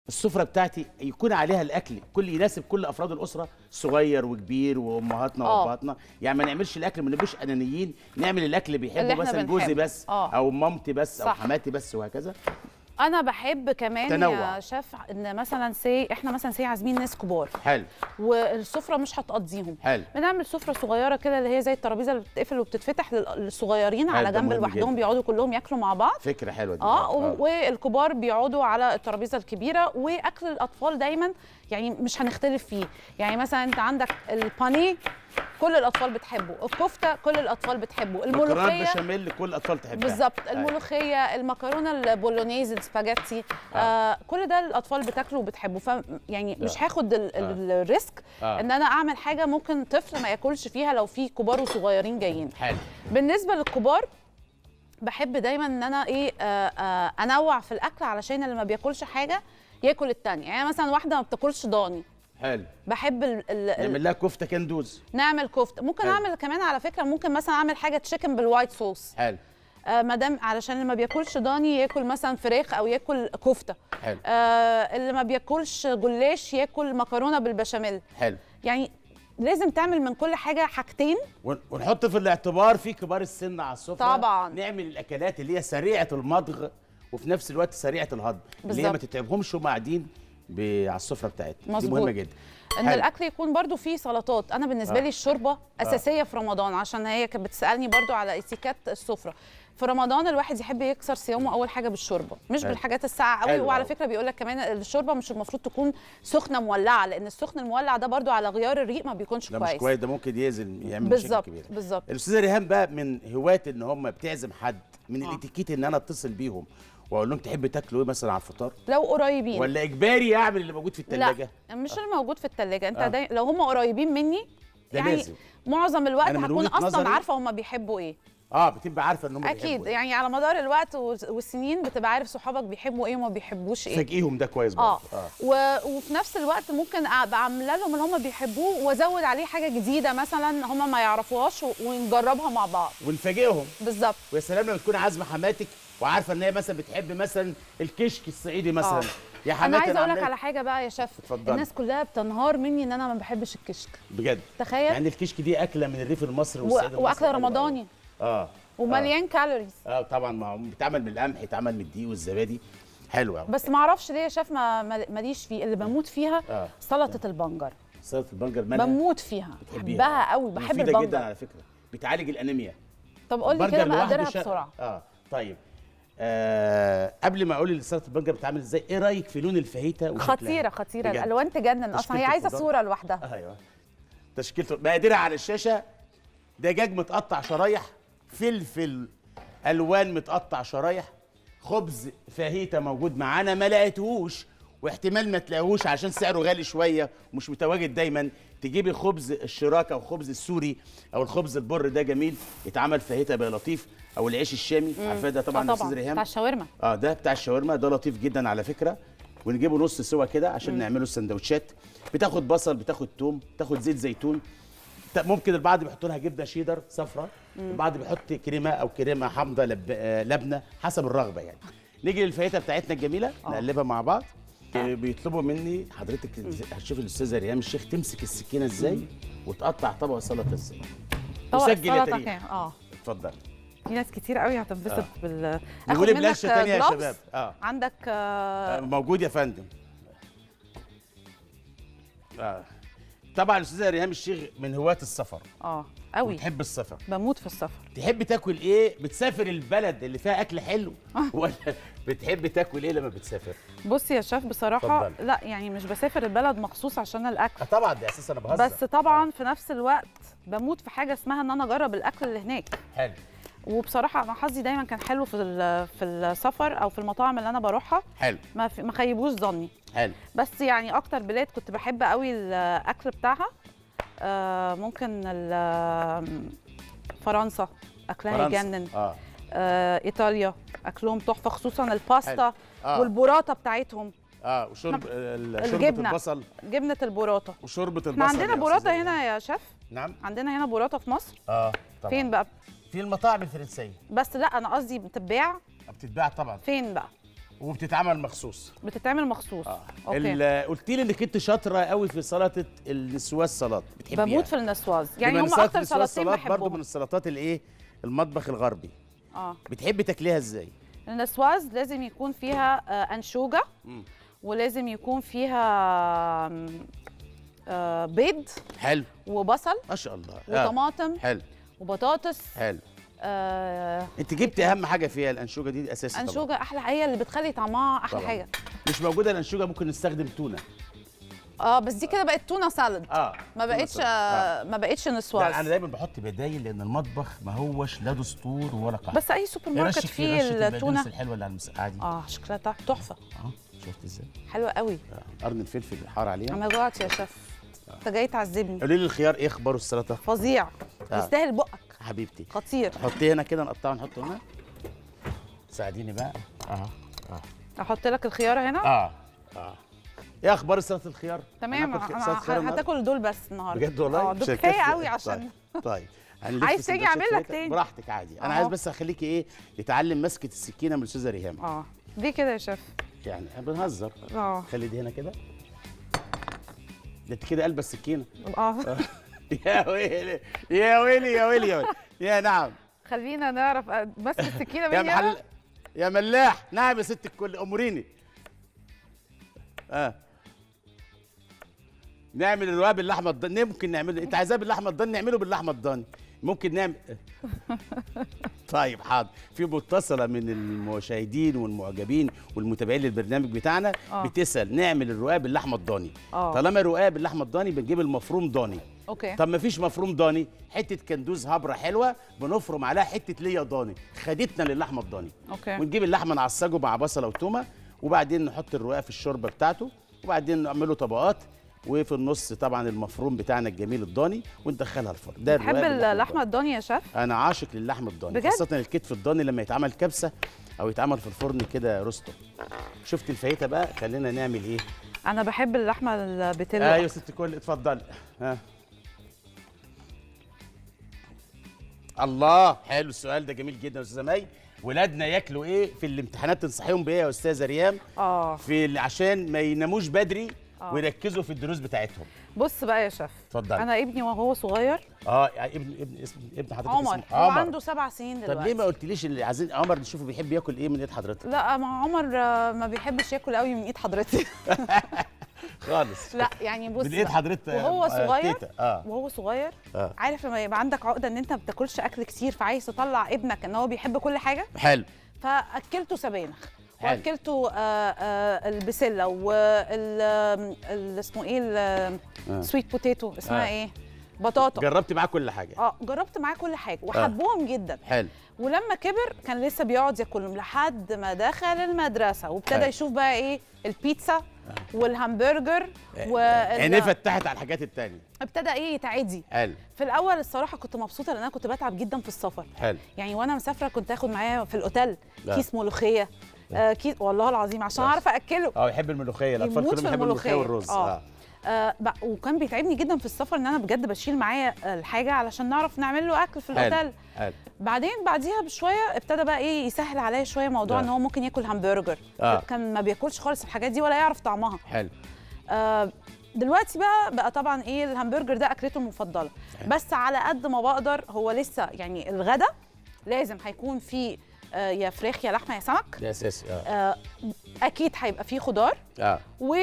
السفره بتاعتي يكون عليها الاكل كل يناسب كل افراد الاسره صغير وكبير وامهاتنا آه. وابهاتنا يعني ما نعملش الاكل ما نبقاش انانيين نعمل الاكل اللي اللي بيحبه إحنا مثلا جوزي بنحبه. بس آه. او مامتي بس او صح. حماتي بس وهكذا انا بحب كمان تنوع. يا شيف ان مثلا سي احنا مثلا سي عازمين ناس كبار حلو والسفره مش هتقضيهم حلو بنعمل سفره صغيره كده اللي هي زي الترابيزه اللي بتتقفل وبتتفتح لل- للصغيرين حلو، على ده جنب مهم لوحدهم جدا. بيقعدوا كلهم ياكلوا مع بعض فكره حلوه دي اه و- والكبار بيقعدوا على الترابيزه الكبيره واكل الاطفال دايما يعني مش هنختلف فيه يعني مثلا انت عندك البانيه كل الاطفال بتحبه الكفته كل الاطفال بتحبه مكرونه الملوخيه بشاميل كل الاطفال تحبها بالظبط أيوة. الملوخيه المكرونه البولونيز السباجيتي آه. آه كل ده الاطفال بتاكله وبتحبه ف يعني مش هاخد ال- ال- الريسك آه. ان انا اعمل حاجه ممكن طفل ما ياكلش فيها لو في كبار وصغيرين جايين حلو بالنسبه للكبار بحب دايما ان انا ايه آه آه انوع في الاكل علشان اللي ما بياكلش حاجه ياكل التانية يعني مثلا واحده ما بتاكلش ضاني حلو بحب ال ال ال نعمل لها كفته كندوز نعمل كفته ممكن حلو. اعمل كمان على فكره ممكن مثلا اعمل حاجه تشيكن بالوايت صوص حلو آه مادام علشان اللي ما بياكلش ضاني ياكل مثلا فراخ او ياكل كفته حلو آه اللي ما بياكلش جلاش ياكل مكرونه بالبشاميل حلو يعني لازم تعمل من كل حاجه حاجتين ون- ونحط في الاعتبار في كبار السن على السفره طبعاً. نعمل الاكلات اللي هي سريعه المضغ وفي نفس الوقت سريعه الهضم اللي هي ما بالظبط. تتعبهمش وهم قاعدين ب- على السفره بتاعتنا دي مظبوط. مهمه جدا ان حلو. الاكل يكون برضو فيه سلطات انا بالنسبه آه. لي الشوربه اساسيه في رمضان عشان هي كانت بتسالني برضو على اتيكات السفره في رمضان الواحد يحب يكسر صيامه اول حاجه بالشوربه مش حلو. بالحاجات الساقعه قوي حلو وعلى أوي. فكره بيقول لك كمان الشوربه مش المفروض تكون سخنه مولعه لان السخن المولع ده برضو على غيار الريق ما بيكونش ده كويس مش كويس ده ممكن يأذن يعمل مشاكل بالظبط كبيره بالظبط الاستاذه ريهام بقى من هواة ان هم بتعزم حد من آه. الاتيكيت ان انا اتصل بيهم واقول لهم تحب تاكلوا ايه مثلا على الفطار لو قريبين ولا اجباري اعمل اللي موجود في الثلاجه لا مش اللي موجود في الثلاجه انت آه. داي... لو هم قريبين مني ده يعني لازم. معظم الوقت أنا من هكون وجهة اصلا نظري- عارفه هم بيحبوا ايه اه بتبقى عارفه ان هم اكيد بيحبوا إيه. يعني على مدار الوقت والس- والسنين بتبقى عارف صحابك بيحبوا ايه وما بيحبوش ايه فاجئيهم ده كويس اه, برضه اه و... وفي نفس الوقت ممكن ابقى عامله لهم اللي هم بيحبوه وازود عليه حاجه جديده مثلا هم ما يعرفوهاش و... ونجربها مع بعض ونفاجئهم بالظبط ويا سلام لما تكون عازمه حماتك وعارفه ان هي مثلا بتحب مثلا الكشك الصعيدي مثلا آه. يا انا حماتي عايزه اقول لك عاملة- على حاجه بقى يا شيف اتفضلي. الناس كلها بتنهار مني ان انا ما بحبش الكشك بجد تخيل يعني الكشك دي اكله من الريف المصري و... والصعيد المصري واكل حلوة أوي. رمضاني اه ومليان كالوريز اه طبعا ما هو بيتعمل من القمح يتعمل من الدقيق والزبادي حلو قوي بس ما اعرفش ليه يا شيف ما ما- ماليش فيه اللي بموت فيها آه. سلطه البنجر سلطه البنجر مالها بموت فيها بتحبيها. بحبها قوي بحب مفيدة جدا البنجر على فكره بتعالج الانيميا طب قول لي البنجر كده لوحده مقاديرها شا- بسرعه اه طيب آه قبل ما اقول سلطه البنجر بتتعمل ازاي ايه رايك في لون الفاهيتا وشكلها؟ خطيره خطيره بجد. الالوان تجنن اصلا تشكيلة هي عايزه الخضار. صوره لوحدها آه ايوه تشكيلته مقاديرها على الشاشه دجاج متقطع شرايح فلفل الوان متقطع شرايح خبز فاهيتا موجود معانا ما لقيتهوش واحتمال ما تلاقيهوش عشان سعره غالي شويه ومش متواجد دايما تجيبي خبز الشراكه او خبز السوري او الخبز البر ده جميل يتعمل فاهيتا بقى لطيف او العيش الشامي عارفاه ده طبعا آه يا استاذ ريهام بتاع الشاورما اه ده بتاع الشاورما ده لطيف جدا على فكره ونجيبه نص سوا كده عشان نعمله السندوتشات بتاخد بصل بتاخد توم بتاخد زيت زيتون ت- ممكن البعض بيحط لها جبنه شيدر صفراء البعض بيحط كريمه او كريمه حامضه لب... آه، لبنه حسب الرغبه يعني نيجي للفايته بتاعتنا الجميله نقلبها مع بعض آه، بيطلبوا مني حضرتك هتشوف الاستاذه ريهام الشيخ تمسك السكينه ازاي وتقطع طبق سلطه ازاي طبق وسجل يا السلطه تاريخ. كام اه اتفضل في ناس كتير قوي هتنبسط آه. بال نقول بلانش تانية يا gloves؟ شباب اه عندك آه آه، موجود يا فندم آه. طبعا الاستاذه ريهام الشيخ من هواة السفر اه قوي بتحب السفر بموت في السفر تحب تاكل ايه بتسافر البلد اللي فيها اكل حلو ولا بتحب تاكل ايه لما بتسافر بص يا شيف بصراحه اتفضلي. لا يعني مش بسافر البلد مخصوص عشان الاكل آه طبعا ده اساسا انا بهزر بس طبعا في نفس الوقت بموت في حاجه اسمها ان انا اجرب الاكل اللي هناك حلو وبصراحه انا حظي دايما كان حلو في ال- في السفر او في المطاعم اللي انا بروحها حلو ما في ما خيبوش ظني حلو بس يعني اكتر بلاد كنت بحب قوي الاكل بتاعها آه ممكن ال- فرنسا اكلها فرنسا. يجنن اه آه ايطاليا اكلهم تحفه خصوصا الباستا آه. والبوراتا بتاعتهم اه وشرب ال- شوربه الجبنة. البصل جبنه البوراتا وشوربه البصل احنا عندنا يا بوراتا أستاذة ريهام. هنا يا شيف نعم عندنا هنا بوراتا في مصر اه طبعا فين بقى في المطاعم الفرنسيه بس لا انا قصدي بتتباع بتتباع طبعا فين بقى وبتتعمل مخصوص بتتعمل مخصوص اه اوكي ال- قلت لي انك انت شاطره قوي في سلطه النسواس سلطه بتحبيها بموت في النسواز يعني يبقى هم سلطة اكتر النسواس سلطتين سلطات برضو من بحبهم السلطات الايه المطبخ الغربي اه بتحبي تاكليها ازاي النسواز لازم يكون فيها آه، انشوجه مم. ولازم يكون فيها آم، آه، بيض حلو وبصل ما شاء الله آه. وطماطم حلو وبطاطس حلو آه، انت جبت اهم حاجه فيها الانشوجه دي اساسي طبعا انشوجه احلى هي اللي بتخلي طعمها احلى طبعاً. حاجه مش موجوده الانشوجه ممكن نستخدم تونه اه بس دي كده بقت تونه سالاد اه ما تونة بقتش سلطة. آه. ما بقتش لا انا نسواز دايما بحط بدايل لان المطبخ ما هوش لا دستور ولا قاعده بس اي سوبر ماركت فيه التونه الحلوه اللي على المسقعه دي اه شكلها تح- تحفه اه شفت ازاي حلوه قوي آه. قرن الفلفل الحار عليها انا جوعت يا شيف انت جاي تعذبني قولي لي الخيار ايه اخباره السلطه فظيع آه. يستاهل بقك حبيبتي خطير حطيه هنا كده نقطعه نحطه هنا ساعديني بقى اه احط لك الخياره هنا اه اه ايه اخبار سلطه الخيار تمام هناكل خ- انا سلطة خيار ه- النهاردة؟ هتاكل دول بس النهارده بجد والله اه دول مش كفايه هيكفي. قوي عشان طيب, طيب. هنلف عايز تاني سندوتشات أعمل لك فايتة؟ تاني؟ براحتك عادي انا أهو. عايز بس اخليكي ايه يتعلم مسكه السكينه من الاستاذه ريهام اه دي كده يا شيف يعني بنهزر اه خلي دي هنا كده ده انت كده قلب السكينه اه يا ويلي يا ويلي يا ويلي يا ويلي يا نعم خلينا نعرف أ- بس السكينه يا مني أنا. محل يا ملاح نعم يا ست الكل اموريني اه نعمل الرقاب باللحمه الضاني ممكن نعمله انت عايزاه باللحمه الضاني نعمله باللحمه الضاني ممكن نعمل طيب حاضر في متصله من المشاهدين والمعجبين والمتابعين للبرنامج بتاعنا آه. بتسال نعمل الرقاب باللحمه الضاني آه. طالما الرقاب باللحمه الضاني بنجيب المفروم ضاني اوكي طب ما فيش مفروم ضاني حته كندوز هبره حلوه بنفرم عليها حته ليا ضاني خدتنا للحمه الضاني اوكي ونجيب اللحمه نعصجه مع بصله وتومه وبعدين نحط الرقاق في الشوربه بتاعته وبعدين نعمله طبقات وفي النص طبعا المفروم بتاعنا الجميل الضاني وندخلها الفرن ده تحب الرقاق اللحمه باللحمه الضاني يا شيف انا عاشق للحم الضاني بجد؟ خاصه الكتف الضاني لما يتعمل كبسه او يتعمل في الفرن كده روستو شفت الفايته بقى خلينا نعمل ايه انا بحب اللحمه البتلو ايوه ست الكل اتفضل ها الله حلو السؤال ده جميل جدا يا استاذه مي ولادنا ياكلوا ايه في الامتحانات تنصحيهم بايه يا استاذه ريام اه في ال- عشان ما يناموش بدري آه. ويركزوا في الدروس بتاعتهم بص بقى يا شيف اتفضل انا ابني وهو صغير اه يعني ابن ابن اسم ابن حضرتك عمر اسمه هو عنده سبع سنين طب ليه دلوقتي ما قلتليش اللي عايزين عمر نشوفه بيحب ياكل ايه من ايد حضرتك لا ما عمر آه، ما بيحبش ياكل قوي من ايد حضرتك خالص لا يعني بص من ايد بقى. حضرتك وهو آه، صغير تيتا. اه وهو صغير اه عارف لما يبقى عندك عقده ان انت ما بتاكلش اكل كتير فعايز تطلع ابنك ان هو بيحب كل حاجه حلو فاكلته سبانخ حلو. واكلته آه آه البسله وال آم، ال- اسمه ايه السويت بوتيتو اسمها آه. ايه بطاطا جربت معاه كل حاجه اه جربت معاه كل حاجه وحبهم جدا حلو ولما كبر كان لسه بيقعد ياكلهم لحد ما دخل المدرسه وابتدى حلو. يشوف بقى ايه البيتزا والهمبرجر عينيه وال... فتحت على الحاجات التانية ابتدى ايه يتعدي حلو في الاول الصراحه كنت مبسوطه لان انا كنت بتعب جدا في السفر حلو يعني وانا مسافره كنت اخد معايا في الاوتيل لا. كيس ملوخيه آه كيس والله العظيم عشان بس. اعرف اكله اه يحب الملوخيه الاطفال يموت كلهم في يحبوا الملوخيه الملوخية. والرز آه. آه بقى- وكان بيتعبني جدا في السفر ان انا بجد بشيل معايا الحاجه علشان نعرف نعمل له اكل في حلو الاوتيل حلو بعدين بعديها بشويه ابتدى بقى ايه يسهل عليا شويه موضوع آه. ان هو ممكن ياكل همبرجر آه. كان ما بياكلش خالص الحاجات دي ولا يعرف طعمها حلو آه دلوقتي بقى بقى طبعا ايه الهمبرجر ده اكلته المفضله بس على قد ما بقدر هو لسه يعني الغدا لازم هيكون فيه آه يا فراخ يا لحمه يا سمك ده اساسي اه آه اكيد هيبقى فيه خضار اه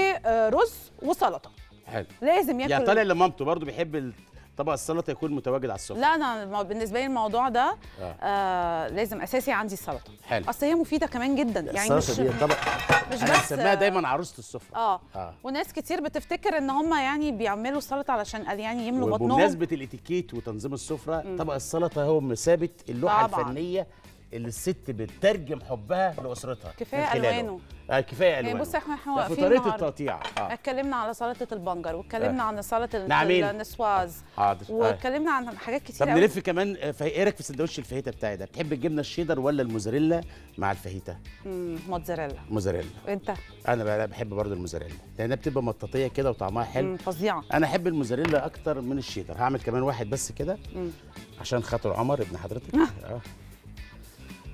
ورز وسلطه حلو لازم ياكل يعني طالع لمامته برضه بيحب طبق السلطه يكون متواجد على السفره لا انا الم- بالنسبه لي الموضوع ده آه. آه لازم اساسي عندي السلطه حلو اصل هي مفيده كمان جدا يعني مش السلطه دي طبق مش انا بس بسميها دايما عروسه السفره اه اه وناس كتير بتفتكر ان هم يعني بيعملوا السلطه علشان قال يعني يملوا بطنهم وبمناسبه الاتيكيت وتنظيم السفره طبق السلطه هو مثابه اللوحه طبعاً. الفنيه اللي الست بتترجم حبها لاسرتها كفاية من خلاله. ألوانه. آه كفايه يعني الوانه بص احنا احنا ده في واقفين طريقه النهارده التقطيع اه اتكلمنا على سلطه البنجر واتكلمنا عن سلطه نعمين. النسواز حاضر آه. واتكلمنا عن حاجات طب كتير قوي نلف كمان آه، فهي- ايه رايك في سندوتش الفاهيتا بتاعي ده بتحب الجبنه الشيدر ولا الموزاريلا مع الفاهيتا مم، موتزاريلا موزاريلا انت انا بقى بحب برضه الموزاريلا لانها بتبقى مطاطيه كده وطعمها حلو مم، فظيعه انا احب الموزاريلا اكتر من الشيدر هعمل كمان واحد بس كده مم. عشان خاطر عمر ابن حضرتك اه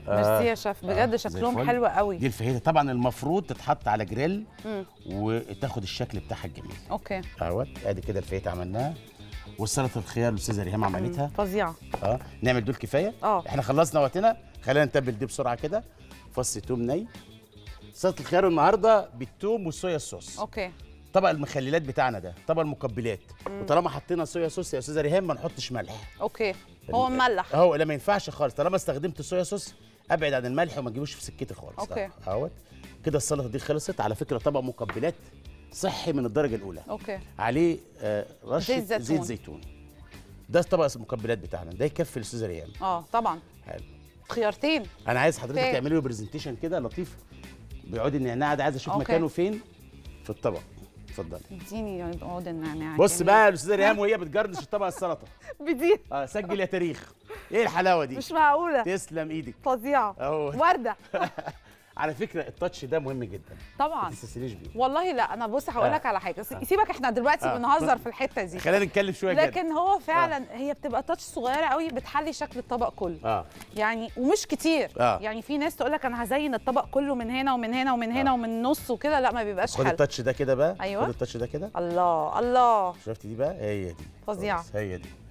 ميرسي يا شيف بجد آه، زي شكلهم الفل. حلو قوي دي الفاهيتا طبعا المفروض تتحط على جريل مم. وتاخد الشكل بتاعها الجميل اوكي اهوت ادي كده الفاهيتا عملناها والسلطه الخيار الاستاذه ريهام عملتها فظيعه اه نعمل دول كفايه اه. احنا خلصنا وقتنا خلينا نتبل دي بسرعه كده فص توم ني سلطه الخيار النهارده بالثوم والصويا الصوص اوكي طبق المخللات بتاعنا ده طبق المقبلات وطالما حطينا صويا صوص يا استاذه ريهام ما نحطش ملح اوكي هو مملح اهو لا ما ينفعش خالص طالما استخدمت صويا صوص ابعد عن الملح وما تجيبوش في سكتي خالص أوكي. اهوت كده السلطه دي خلصت على فكره طبق مقبلات صحي من الدرجه الاولى اوكي عليه آه رشه زيت زيت زيتون. زيت زيتون ده طبق المقبلات بتاعنا ده يكفي الاستاذه ريهام اه طبعا حلو خيارتين انا عايز حضرتك اوكي. تعملي له برزنتيشن كده لطيف بيقعد النعناع ده عايز اشوف أوكي. مكانه فين في الطبق اتفضلي اديني عود النعناع بص جميل. بقى الاستاذه ريهام وهي بتجرنش الطبق السلطه بدي اه سجل يا تاريخ ايه الحلاوه دي مش معقوله تسلم ايدك فظيعه اهو ورده على فكره التاتش ده مهم جدا ما طبعا تستسهليش بيه والله لا انا بص هقول لك آه. على حاجه سيبك احنا دلوقتي آه. بنهزر في الحته دي خلينا نتكلم شويه كده لكن هو فعلا هي بتبقى تاتش صغيره قوي بتحلي شكل الطبق كله اه يعني ومش كتير آه. يعني في ناس تقول لك انا هزين الطبق كله من هنا ومن هنا ومن هنا آه. ومن النص وكده لا ما بيبقاش خد حلو التاتش ده كده بقى أيوة. خد التاتش ده كده الله الله شفتي دي بقى هي دي فظيعة. خلاص، هي دي